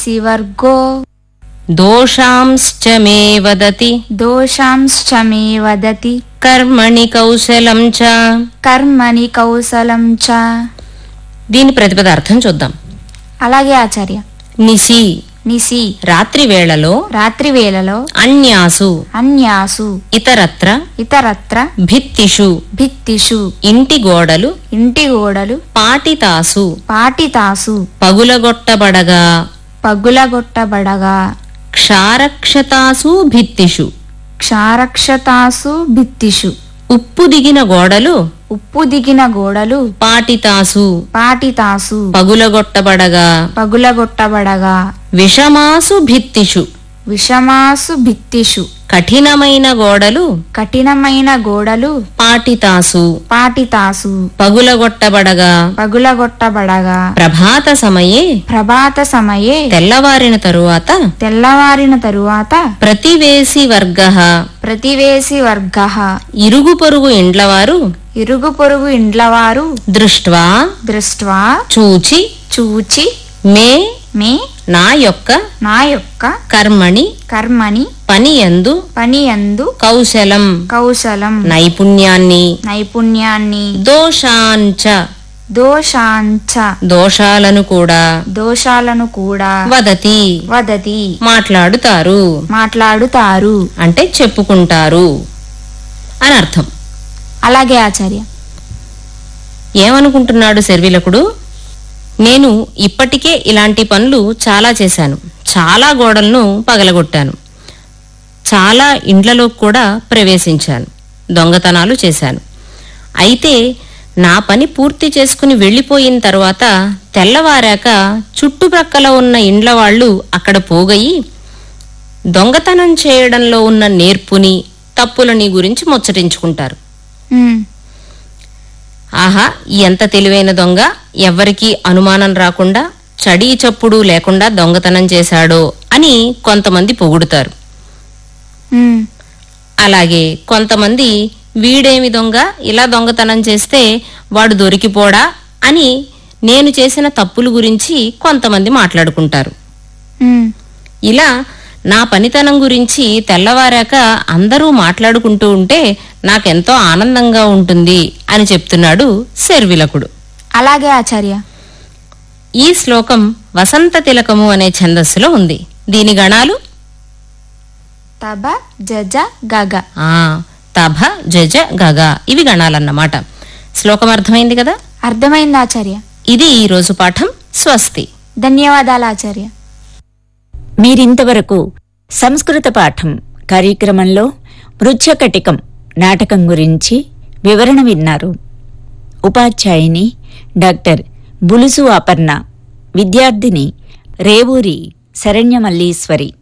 सिवर्गो दोषांश्च मे वदति दोषांश्च मे वदति కర్మణి కౌశలం చ కర్మని కౌశలం చ దీని ప్రతిపదార్థం చూద్దాం అలాగే ఆచార్య నిసి నిసి రాత్రి వేళలో రాత్రి వేళలో అన్యాసు అన్యాసు ఇతరత్ర ఇతరత్ర భిత్తిషు భిత్తిషు ఇంటి గోడలు ఇంటి గోడలు పాటితాసు పాటితాసు పగులగొట్టబడగా పగులగొట్టబడగా క్షారక్షతాసు భిత్తిషు క్షారక్షతాసు భిత్తిషు ఉప్పు దిగిన గోడలు ఉప్పు దిగిన గోడలు పాటితాసు పాటితాసు పగులగొట్టబడగా పగులగొట్టబడగా విషమాసు భిత్తిషు విషమాసు భిత్తిషు కఠినమైన గోడలు కఠినమైన గోడలు పాటితాసు పాటితాసు పగులగొట్టబడగా పగులగొట్టబడగా ప్రభాత సమయే ప్రభాత సమయే తెల్లవారిన తరువాత తెల్లవారిన తరువాత ప్రతివేసి వర్గ ప్రతివేసి వర్గ ఇరుగు పొరుగు ఇండ్లవారు ఇరుగు పొరుగు ఇండ్లవారు దృష్ట్వా దృష్ట్వా చూచి చూచి మే మే నా యొక్క నా యొక్క కర్మణి కర్మని పనియందు పనియందు కౌశలం కౌశలం నైపుణ్యాన్ని నైపుణ్యాన్ని దోషాంచ దోషాంచ దోషాలను కూడా దోషాలను కూడా వదతి వదతి మాట్లాడుతారు మాట్లాడుతారు అంటే చెప్పుకుంటారు అని అర్థం అలాగే ఆచార్య ఏమనుకుంటున్నాడు శర్విలకుడు నేను ఇప్పటికే ఇలాంటి పనులు చాలా చేశాను చాలా గోడలను పగలగొట్టాను చాలా ఇండ్లలో కూడా ప్రవేశించాను దొంగతనాలు చేశాను అయితే నా పని పూర్తి చేసుకుని వెళ్ళిపోయిన తర్వాత తెల్లవారాక చుట్టుప్రక్కల ఉన్న ఇండ్ల వాళ్ళు అక్కడ పోగయి దొంగతనం చేయడంలో ఉన్న నేర్పుని తప్పులని గురించి ముచ్చటించుకుంటారు ఉమ్, ఆహా ఎంత తెలివైన దొంగ ఎవ్వరికీ అనుమానం రాకుండా చడీ చప్పుడు లేకుండా దొంగతనం చేశాడో అని కొంతమంది పొగుడుతారు ఉమ్, అలాగే కొంతమంది వీడేమి దొంగ ఇలా దొంగతనం చేస్తే వాడు దొరికిపోడా అని నేను చేసిన తప్పుల గురించి కొంతమంది మాట్లాడుకుంటారు ఉమ్, ఇలా నా పనితనం గురించి తెల్లవారాక అందరూ మాట్లాడుకుంటూ ఉంటే నాకెంతో ఆనందంగా ఉంటుంది అని చెప్తున్నాడు శర్విలకుడు అలాగే ఆచార్య ఈ శ్లోకం వసంత తిలకము అనే ఛందస్సులో ఉంది దీని గణాలు తబ జజ గగ ఆ తభ జజ గగ ఇవి గణాలన్నమాట శ్లోకం అర్థమైంది కదా అర్థమైంది ఆచార్య ఇది ఈ రోజు పాఠం స్వస్తి ధన్యవాదాలు ఆచార్య మీరింతవరకు సంస్కృత పాఠం కార్యక్రమంలో మృచ్ఛకటికం నాటకం గురించి వివరణ విన్నారు ఉపాధ్యాయుని డాక్టర్ బులుసు అపర్ణ విద్యార్థిని రేవూరి శరణ్యమల్లీశ్వరి